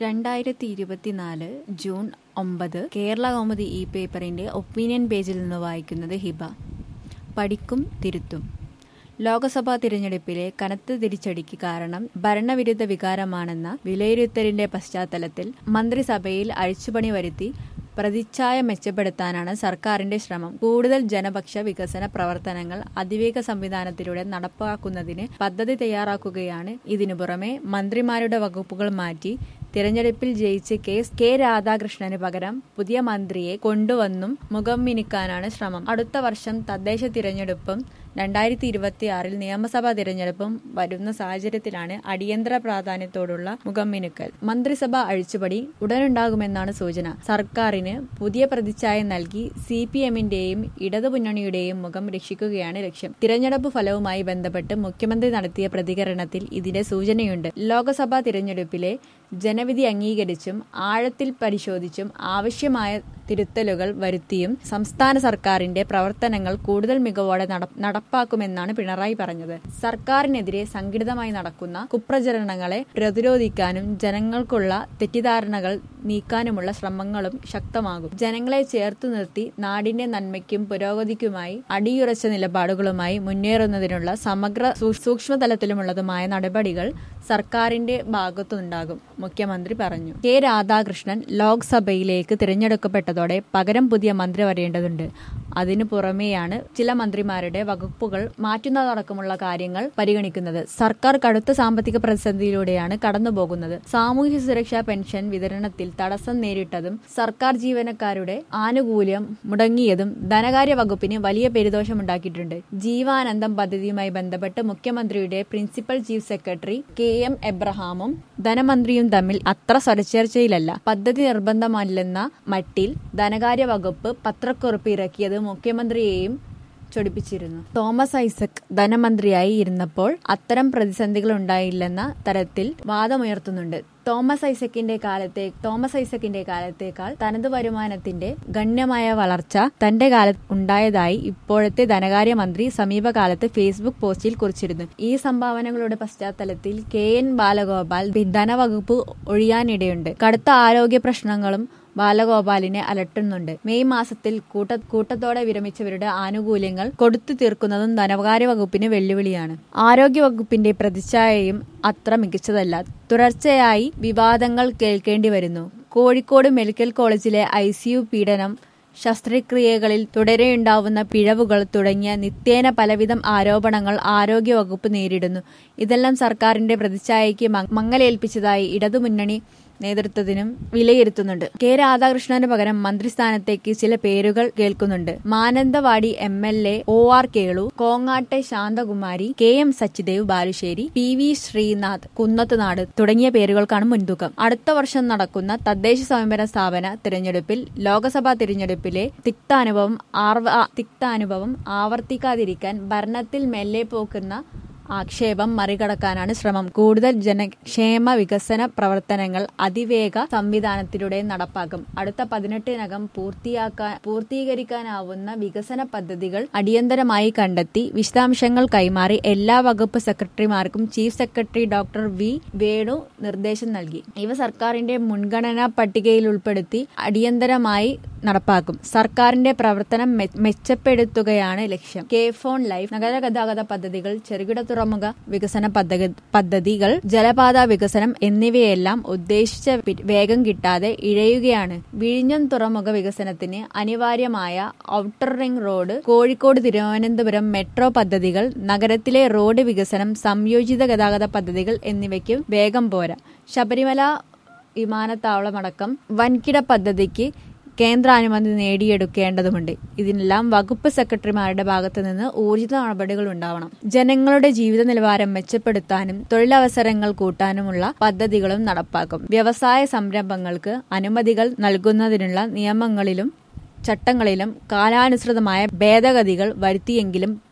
രണ്ടായിരത്തി ഇരുപത്തിനാല് ജൂൺ ഒമ്പത് കേരള കൗമുദി ഇ പേപ്പറിന്റെ ഒപ്പീനിയൻ പേജിൽ നിന്ന് വായിക്കുന്നത് ഹിബ പഠിക്കും തിരുത്തും ലോക്സഭാ തിരഞ്ഞെടുപ്പിലെ കനത്ത തിരിച്ചടിക്ക് കാരണം ഭരണവിരുദ്ധ വികാരമാണെന്ന വിലയിരുത്തലിന്റെ പശ്ചാത്തലത്തിൽ മന്ത്രിസഭയിൽ അഴിച്ചുപണി വരുത്തി പ്രതിച്ഛായ മെച്ചപ്പെടുത്താനാണ് സർക്കാരിന്റെ ശ്രമം കൂടുതൽ ജനപക്ഷ വികസന പ്രവർത്തനങ്ങൾ അതിവേഗ സംവിധാനത്തിലൂടെ നടപ്പാക്കുന്നതിന് പദ്ധതി തയ്യാറാക്കുകയാണ് ഇതിനു പുറമെ മന്ത്രിമാരുടെ വകുപ്പുകൾ മാറ്റി തിരഞ്ഞെടുപ്പിൽ ജയിച്ച് കെ കെ രാധാകൃഷ്ണന് പകരം പുതിയ മന്ത്രിയെ കൊണ്ടുവന്നും മുഖം മിനുക്കാനാണ് ശ്രമം അടുത്ത വർഷം തദ്ദേശ തിരഞ്ഞെടുപ്പും രണ്ടായിരത്തി ഇരുപത്തി ആറിൽ നിയമസഭാ തിരഞ്ഞെടുപ്പും വരുന്ന സാഹചര്യത്തിലാണ് അടിയന്തര പ്രാധാന്യത്തോടുള്ള മുഖം മിനുക്കൽ മന്ത്രിസഭ അഴിച്ചുപടി ഉടനുണ്ടാകുമെന്നാണ് സൂചന സർക്കാരിന് പുതിയ പ്രതിച്ഛായ നൽകി സി പി എമ്മിന്റെയും ഇടതുമുന്നണിയുടെയും മുഖം രക്ഷിക്കുകയാണ് ലക്ഷ്യം തിരഞ്ഞെടുപ്പ് ഫലവുമായി ബന്ധപ്പെട്ട് മുഖ്യമന്ത്രി നടത്തിയ പ്രതികരണത്തിൽ ഇതിന്റെ സൂചനയുണ്ട് ലോക്സഭാ തിരഞ്ഞെടുപ്പിലെ ജനവിധി അംഗീകരിച്ചും ആഴത്തിൽ പരിശോധിച്ചും ആവശ്യമായ തിരുത്തലുകൾ വരുത്തിയും സംസ്ഥാന സർക്കാരിന്റെ പ്രവർത്തനങ്ങൾ കൂടുതൽ മികവോടെ നടപ്പാക്കുമെന്നാണ് പിണറായി പറഞ്ഞത് സർക്കാരിനെതിരെ സംഘടിതമായി നടക്കുന്ന കുപ്രചരണങ്ങളെ പ്രതിരോധിക്കാനും ജനങ്ങൾക്കുള്ള തെറ്റിദ്ധാരണകൾ നീക്കാനുമുള്ള ശ്രമങ്ങളും ശക്തമാകും ജനങ്ങളെ ചേർത്തു നിർത്തി നാടിന്റെ നന്മയ്ക്കും പുരോഗതിക്കുമായി അടിയുറച്ച നിലപാടുകളുമായി മുന്നേറുന്നതിനുള്ള സമഗ്ര സൂക്ഷ്മതലത്തിലുമുള്ളതുമായ നടപടികൾ സർക്കാരിന്റെ ഭാഗത്തുണ്ടാകും മുഖ്യമന്ത്രി പറഞ്ഞു കെ രാധാകൃഷ്ണൻ ലോക്സഭയിലേക്ക് തിരഞ്ഞെടുക്കപ്പെട്ടതോടെ പകരം പുതിയ മന്ത്രി വരേണ്ടതുണ്ട് അതിനു പുറമെയാണ് ചില മന്ത്രിമാരുടെ വകുപ്പുകൾ മാറ്റുന്നതടക്കമുള്ള കാര്യങ്ങൾ പരിഗണിക്കുന്നത് സർക്കാർ കടുത്ത സാമ്പത്തിക പ്രതിസന്ധിയിലൂടെയാണ് കടന്നുപോകുന്നത് സാമൂഹ്യ സുരക്ഷാ പെൻഷൻ വിതരണത്തിൽ തടസ്സം നേരിട്ടതും സർക്കാർ ജീവനക്കാരുടെ ആനുകൂല്യം മുടങ്ങിയതും ധനകാര്യ വകുപ്പിന് വലിയ പെരുദോഷമുണ്ടാക്കിയിട്ടുണ്ട് ജീവാനന്ദം പദ്ധതിയുമായി ബന്ധപ്പെട്ട് മുഖ്യമന്ത്രിയുടെ principal chief secretary K M എബ്രഹാമും ധനമന്ത്രിയും തമ്മിൽ അത്ര സ്വരച്ചേർച്ചയിലല്ല പദ്ധതി നിർബന്ധമല്ലെന്ന മട്ടിൽ ധനകാര്യ വകുപ്പ് പത്രക്കുറിപ്പ് ഇറക്കിയത് മുഖ്യമന്ത്രിയെയും ചൊടിപ്പിച്ചിരുന്നു തോമസ് ഐസക് ധനമന്ത്രിയായി ഇരുന്നപ്പോൾ അത്തരം പ്രതിസന്ധികൾ ഉണ്ടായില്ലെന്ന തരത്തിൽ വാദമുയർത്തുന്നുണ്ട് തോമസ് ഐസക്കിന്റെ കാലത്തെ തോമസ് ഐസക്കിന്റെ കാലത്തേക്കാൾ തനത് വരുമാനത്തിന്റെ ഗണ്യമായ വളർച്ച തന്റെ കാലത്ത് ഉണ്ടായതായി ഇപ്പോഴത്തെ ധനകാര്യമന്ത്രി സമീപകാലത്ത് ഫേസ്ബുക്ക് പോസ്റ്റിൽ കുറിച്ചിരുന്നു ഈ സംഭാവനകളുടെ പശ്ചാത്തലത്തിൽ കെ എൻ ബാലഗോപാൽ ധനവകുപ്പ് ഒഴിയാനിടയുണ്ട് കടുത്ത ആരോഗ്യ പ്രശ്നങ്ങളും ബാലഗോപാലിനെ അലട്ടുന്നുണ്ട് മെയ് മാസത്തിൽ കൂട്ട കൂട്ടത്തോടെ വിരമിച്ചവരുടെ ആനുകൂല്യങ്ങൾ കൊടുത്തു തീർക്കുന്നതും ധനകാര്യ വകുപ്പിന് വെല്ലുവിളിയാണ് ആരോഗ്യ വകുപ്പിന്റെ പ്രതിച്ഛായയും അത്ര മികച്ചതല്ല തുടർച്ചയായി വിവാദങ്ങൾ കേൾക്കേണ്ടി വരുന്നു കോഴിക്കോട് മെഡിക്കൽ കോളേജിലെ ഐ പീഡനം ശസ്ത്രക്രിയകളിൽ തുടരെയുണ്ടാവുന്ന പിഴവുകൾ തുടങ്ങിയ നിത്യേന പലവിധം ആരോപണങ്ങൾ ആരോഗ്യവകുപ്പ് നേരിടുന്നു ഇതെല്ലാം സർക്കാരിന്റെ പ്രതിച്ഛായയ്ക്ക് മങ്ങലേൽപ്പിച്ചതായി ഇടതുമുന്നണി നേതൃത്വത്തിനും വിലയിരുത്തുന്നുണ്ട് കെ രാധാകൃഷ്ണന് പകരം മന്ത്രിസ്ഥാനത്തേക്ക് ചില പേരുകൾ കേൾക്കുന്നുണ്ട് Mananthavady M L A O R Kelu കോങ്ങാട്ടെ Santhakumari K M Sachidev Balussery P V Sreenath Kunnathunad തുടങ്ങിയ പേരുകൾക്കാണ് മുൻതൂക്കം അടുത്ത വർഷം നടക്കുന്ന തദ്ദേശ സ്വയംഭരണ സ്ഥാപന തിരഞ്ഞെടുപ്പിൽ ലോക്സഭാ തിരഞ്ഞെടുപ്പിലെ തിക്താനുഭവം തിക്താനുഭവം ആവർത്തിക്കാതിരിക്കാൻ ഭരണത്തിൽ മെല്ലെ പോക്കുന്ന ആക്ഷേപം മറികടക്കാനാണ് ശ്രമം കൂടുതൽ ജനക്ഷേമ വികസന പ്രവർത്തനങ്ങൾ അതിവേഗ സംവിധാനത്തിലൂടെ നടപ്പാക്കും അടുത്ത പതിനെട്ടിനകം പൂർത്തിയാക്കാൻ പൂർത്തീകരിക്കാനാവുന്ന വികസന പദ്ധതികൾ അടിയന്തരമായി കണ്ടെത്തി വിശദാംശങ്ങൾ കൈമാറി എല്ലാ വകുപ്പ് സെക്രട്ടറിമാർക്കും chief secretary doctor V Venu നിർദ്ദേശം നൽകി ഇവ സർക്കാരിന്റെ മുൻഗണനാ പട്ടികയിൽ ഉൾപ്പെടുത്തി അടിയന്തരമായി നടപ്പാക്കും സർക്കാരിന്റെ പ്രവർത്തനം മെച്ചപ്പെടുത്തുകയാണ് ലക്ഷ്യം കെ ഫോൺ ലൈഫ് നഗര ഗതാഗത പദ്ധതികൾ ചെറുകിട തുറമുഖ വികസന പദ്ധതികൾ ജലപാത വികസനം എന്നിവയെല്ലാം ഉദ്ദേശിച്ച വേഗം കിട്ടാതെ ഇഴയുകയാണ് വിഴിഞ്ഞം തുറമുഖ വികസനത്തിന് അനിവാര്യമായ outer ring road Kozhikode Thiruvananthapuram metro പദ്ധതികൾ നഗരത്തിലെ റോഡ് വികസനം സംയോജിത ഗതാഗത പദ്ധതികൾ എന്നിവയ്ക്ക് വേഗം പോരാ ശബരിമല വിമാനത്താവളമടക്കം വൻകിട പദ്ധതിക്ക് കേന്ദ്രാനുമതി നേടിയെടുക്കേണ്ടതുണ്ട് ഇതിനെല്ലാം വകുപ്പ് സെക്രട്ടറിമാരുടെ ഭാഗത്തു നിന്ന് ഊർജിത നടപടികൾ ഉണ്ടാവണം ജനങ്ങളുടെ ജീവിത നിലവാരം മെച്ചപ്പെടുത്താനും തൊഴിലവസരങ്ങൾ കൂട്ടാനുമുള്ള പദ്ധതികളും നടപ്പാക്കും വ്യവസായ സംരംഭങ്ങൾക്ക് അനുമതികൾ നൽകുന്നതിനുള്ള നിയമങ്ങളിലും ചട്ടങ്ങളിലും കാലാനുസൃതമായ ഭേദഗതികൾ വരുത്തിയെങ്കിലും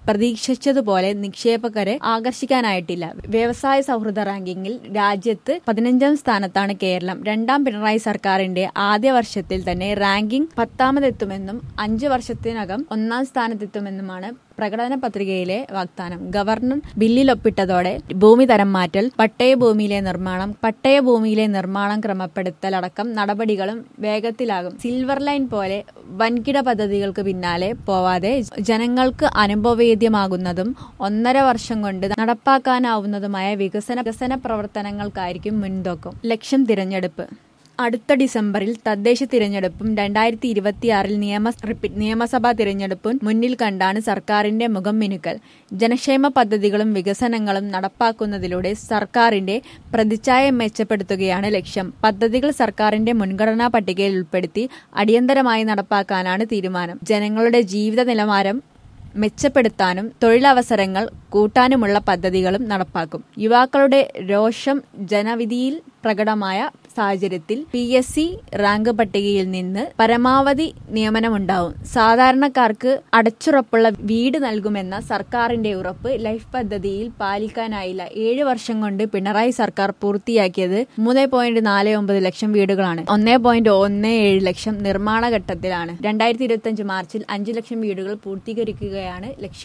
പ്രതീക്ഷിച്ചതുപോലെ നിക്ഷേപകരെ ആകർഷിക്കാനായിട്ടില്ല വ്യവസായ സൗഹൃദ റാങ്കിങ്ങിൽ രാജ്യത്ത് പതിനഞ്ചാം സ്ഥാനത്താണ് കേരളം രണ്ടാം പിണറായി സർക്കാരിന്റെ ആദ്യ വർഷത്തിൽ തന്നെ റാങ്കിംഗ് പത്താമതെത്തുമെന്നും അഞ്ചു വർഷത്തിനകം ഒന്നാം സ്ഥാനത്തെത്തുമെന്നുമാണ് പ്രകടന പത്രികയിലെ വാഗ്ദാനം ഗവർണർ ബില്ലിൽ ഒപ്പിട്ടതോടെ ഭൂമി തരം മാറ്റൽ പട്ടയ ഭൂമിയിലെ നിർമ്മാണം പട്ടയ ഭൂമിയിലെ നിർമ്മാണം ക്രമപ്പെടുത്തൽ അടക്കം നടപടികളും വേഗത്തിലാകും സിൽവർ ലൈൻ പോലെ വൻകിട പദ്ധതികൾക്ക് പിന്നാലെ പോവാതെ ജനങ്ങൾക്ക് അനുഭവവേദ്യമാകുന്നതും ഒന്നര വർഷം കൊണ്ട് നടപ്പാക്കാനാവുന്നതുമായ വികസന വികസന പ്രവർത്തനങ്ങൾക്കായിരിക്കും മുൻതൂക്കം ലക്ഷ്യം തിരഞ്ഞെടുപ്പ് അടുത്ത ഡിസംബറിൽ തദ്ദേശ തിരഞ്ഞെടുപ്പും രണ്ടായിരത്തി ഇരുപത്തിയാറിൽ നിയമ റിപ്പീറ്റ് നിയമസഭാ തിരഞ്ഞെടുപ്പും മുന്നിൽ കണ്ടാണ് സർക്കാരിന്റെ മുഖം മിനുക്കൽ ജനക്ഷേമ പദ്ധതികളും വികസനങ്ങളും നടപ്പാക്കുന്നതിലൂടെ സർക്കാരിന്റെ പ്രതിച്ഛായ മെച്ചപ്പെടുത്തുകയാണ് ലക്ഷ്യം പദ്ധതികൾ സർക്കാരിന്റെ മുൻഗണനാ പട്ടികയിൽ ഉൾപ്പെടുത്തി അടിയന്തരമായി നടപ്പാക്കാനാണ് തീരുമാനം ജനങ്ങളുടെ ജീവിത നിലവാരം മെച്ചപ്പെടുത്താനും തൊഴിലവസരങ്ങൾ കൂട്ടാനുമുള്ള പദ്ധതികളും നടപ്പാക്കും യുവാക്കളുടെ രോഷം ജനവിധിയിൽ പ്രകടമായ സാഹചര്യത്തിൽ പി എസ് സി റാങ്ക് പട്ടികയിൽ നിന്ന് പരമാവധി നിയമനമുണ്ടാവും സാധാരണക്കാർക്ക് അടച്ചുറപ്പുള്ള വീട് നൽകുമെന്ന സർക്കാരിന്റെ ഉറപ്പ് ലൈഫ് പദ്ധതിയിൽ പാലിക്കാനായില്ല ഏഴ് വർഷം കൊണ്ട് പിണറായി സർക്കാർ പൂർത്തിയാക്കിയത് മൂന്ന് പോയിന്റ് നാല് ഒമ്പത് ലക്ഷം വീടുകളാണ് ഒന്നേ പോയിന്റ് ഒന്ന് ഏഴ് ലക്ഷം നിർമ്മാണ ഘട്ടത്തിലാണ് രണ്ടായിരത്തി ഇരുപത്തി അഞ്ച് മാർച്ചിൽ അഞ്ച് ലക്ഷം വീടുകൾ പൂർത്തീകരിക്കുകയാണ് ലക്ഷ്യം